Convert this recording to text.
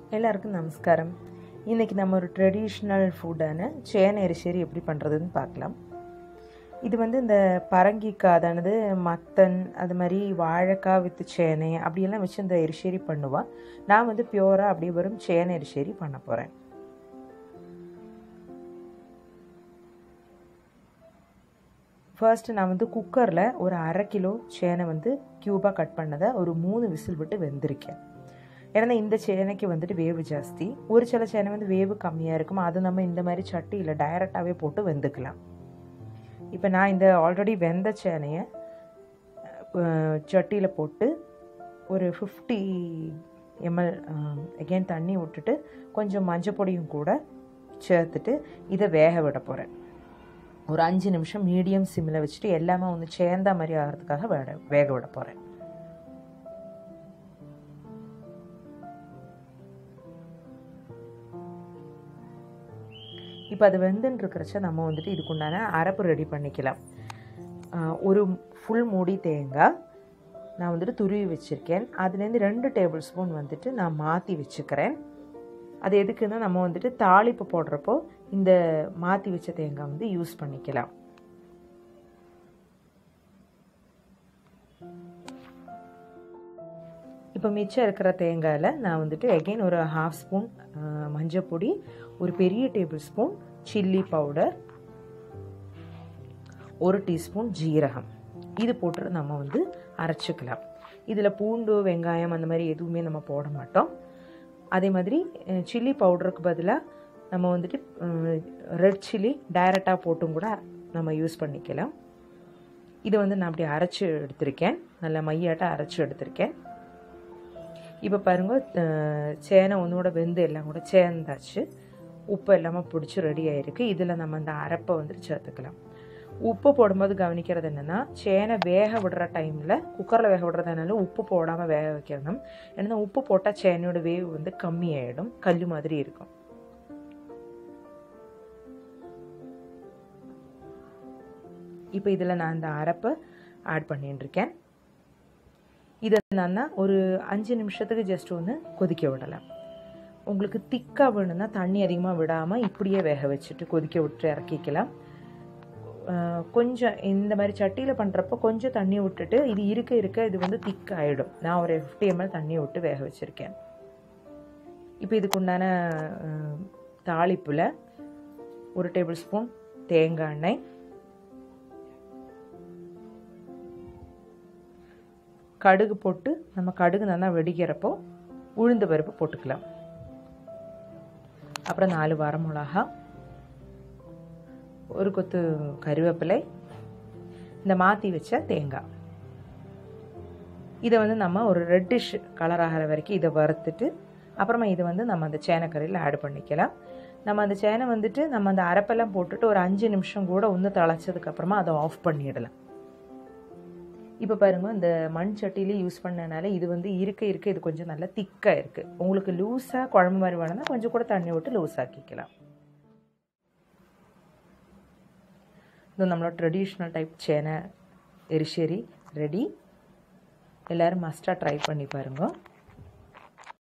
எல்லாருக்கும் நமஸ்காரம் இன்றைக்கி நம்ம ஒரு ட்ரெடிஷ்னல் ஃபுட்டான சேன எரிசேரி எப்படி பண்ணுறதுன்னு பார்க்கலாம் இது வந்து இந்த பரங்கிக்காய் அதானது மத்தன் அது மாதிரி வாழைக்காய் வித்து சேனை அப்படியெல்லாம் வச்சு இந்த எரிசேரி பண்ணுவான் நான் வந்து பியூராக அப்படியே வரும் சேனை எரிசேரி பண்ண போகிறேன் ஃபர்ஸ்ட் நான் வந்து குக்கரில் ஒரு அரை கிலோ சேனை வந்து க்யூபாக கட் பண்ணதை ஒரு மூணு விசில் விட்டு வெந்திருக்கேன் ஏன்னா இந்த சேனைக்கு வந்துட்டு வேவு ஜாஸ்தி ஒரு சில சேனை வந்து வேவு கம்மியாக இருக்கும் அது நம்ம இந்த மாதிரி சட்டியில் டைரெக்டாகவே போட்டு வெந்துக்கலாம் இப்போ நான் இந்த ஆல்ரெடி வெந்த சேனையை சட்டியில் போட்டு ஒரு ஃபிஃப்டி எம்எல் எகெயின் தண்ணி விட்டுட்டு கொஞ்சம் மஞ்சள் பொடியும் கூட சேர்த்துட்டு இதை வேக விட போகிறேன் ஒரு அஞ்சு நிமிஷம் மீடியம் சிம்மில் வச்சுட்டு எல்லாமே ஒன்று சேர்ந்த மாதிரி ஆகிறதுக்காக வேக வேக விட போகிறேன் இப்போ அது வெந்துன்னு இருக்கிறச்ச நம்ம வந்துட்டு இதுக்குண்டான அரைப்பு ரெடி பண்ணிக்கலாம் ஒரு ஃபுல் மூடி தேங்காய் நான் வந்துட்டு துருவி வச்சுருக்கேன் அதுலேருந்து ரெண்டு டேபிள் ஸ்பூன் வந்துட்டு நான் மாற்றி வச்சுக்கிறேன் அது எதுக்குன்னா நம்ம வந்துட்டு தாளிப்பு போடுறப்போ இந்த மாற்றி வச்ச தேங்காய் வந்து யூஸ் பண்ணிக்கலாம் இப்போ மிச்சம் இருக்கிற தேங்காயில் நான் வந்துட்டு எகெயின் ஒரு ஹாஃப் ஸ்பூன் மஞ்சள் பொடி ஒரு பெரிய டேபிள் ஸ்பூன் சில்லி பவுடர் ஒரு டீஸ்பூன் ஜீரகம் இது போட்டு நம்ம வந்து அரைச்சிக்கலாம் இதில் பூண்டு வெங்காயம் அந்த மாதிரி எதுவுமே நம்ம போட மாட்டோம் அதே மாதிரி சில்லி பவுடருக்கு பதிலாக நம்ம வந்துட்டு ரெட் சில்லி டைரெக்டாக போட்டும் கூட நம்ம யூஸ் பண்ணிக்கலாம் இதை வந்து நான் அப்படி அரைச்சி எடுத்திருக்கேன் நல்ல மையாட்டாக அரைச்சி எடுத்திருக்கேன் இப்போ பாருங்கள் சேனை ஒன்றோட வெந்து எல்லாம் கூட சேர்ந்தாச்சு உப்பு எல்லாமே பிடிச்சி ரெடி ஆகிருக்கு இதில் நம்ம அந்த அரைப்பை வந்துட்டு சேர்த்துக்கலாம் உப்பு போடும்போது கவனிக்கிறது என்னென்னா சேனை வேக விடுற டைமில் குக்கரில் வேக விடுறதுனால உப்பு போடாமல் வேக வைக்கணும் ஏன்னா உப்பு போட்டால் சேனையோட வேவு வந்து கம்மியாயிடும் கல் மாதிரி இருக்கும் இப்போ இதில் நான் அந்த அரைப்பை ஆட் பண்ணிட்டுருக்கேன் இதை நான் ஒரு அஞ்சு நிமிஷத்துக்கு ஜஸ்ட் ஒன்று கொதிக்க விடலாம் உங்களுக்கு திக்காக வேணும்னா தண்ணி அதிகமாக விடாமல் இப்படியே வேக வச்சுட்டு கொதிக்க விட்டு இறக்கிக்கலாம் கொஞ்சம் இந்த மாதிரி சட்டியில் பண்ணுறப்போ கொஞ்சம் தண்ணி விட்டுட்டு இது இருக்க இருக்க இது வந்து திக் ஆகிடும் நான் ஒரு ஃபிஃப்டி எம்எல் தண்ணி விட்டு வேக வச்சுருக்கேன் இப்போ இதுக்கு உண்டான தாளிப்பில் ஒரு டேபிள் ஸ்பூன் தேங்காய் எண்ணெய் கடுகு போட்டு நம்ம கடுகு நல்லா வெடிக்கிறப்போ உளுந்து பருப்பு போட்டுக்கலாம் அப்புறம் நாலு வர மிளகா ஒரு கொத்து கருவேப்பிலை இந்த மாற்றி வச்ச தேங்காய் இதை வந்து நம்ம ஒரு ரெட்டிஷ் கலர் ஆகிற வரைக்கும் இதை வறுத்துட்டு அப்புறமா இதை வந்து நம்ம அந்த சேனக்கறியில் ஆட் பண்ணிக்கலாம் நம்ம அந்த சேனை வந்துட்டு நம்ம அந்த அரைப்பெல்லாம் போட்டுட்டு ஒரு அஞ்சு நிமிஷம் கூட ஒன்று தழைச்சதுக்கப்புறமா அதை ஆஃப் பண்ணிடலாம் இப்போ பாருங்கள் இந்த மண் சட்டியிலே யூஸ் பண்ணனால இது வந்து இருக்க இருக்க இது கொஞ்சம் நல்லா திக்காக இருக்குது உங்களுக்கு லூஸாக குழம்பு மாதிரி வேணும்னா கொஞ்சம் கூட தண்ணி விட்டு லூஸ் ஆக்கிக்கலாம் இது நம்மளோட ட்ரெடிஷ்னல் டைப் சேனை எரிசேரி ரெடி எல்லோரும் மஸ்ட்டாக ட்ரை பண்ணி பாருங்கள்